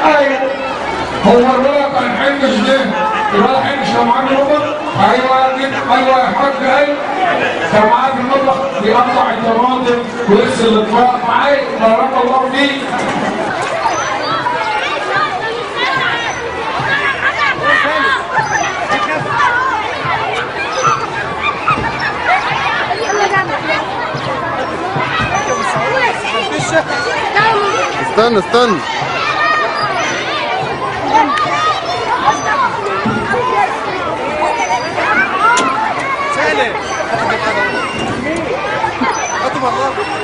ايوه هو الولد كان حنش ده الولد حنش لو معاه نمر ايوه يا ابني ايوه يا حاج ايوه كان معاه في المطبخ بيقطع الطماطم ويغسل الاطباق معايا بارك الله فيك استنى استنى سالم هاتوا مرات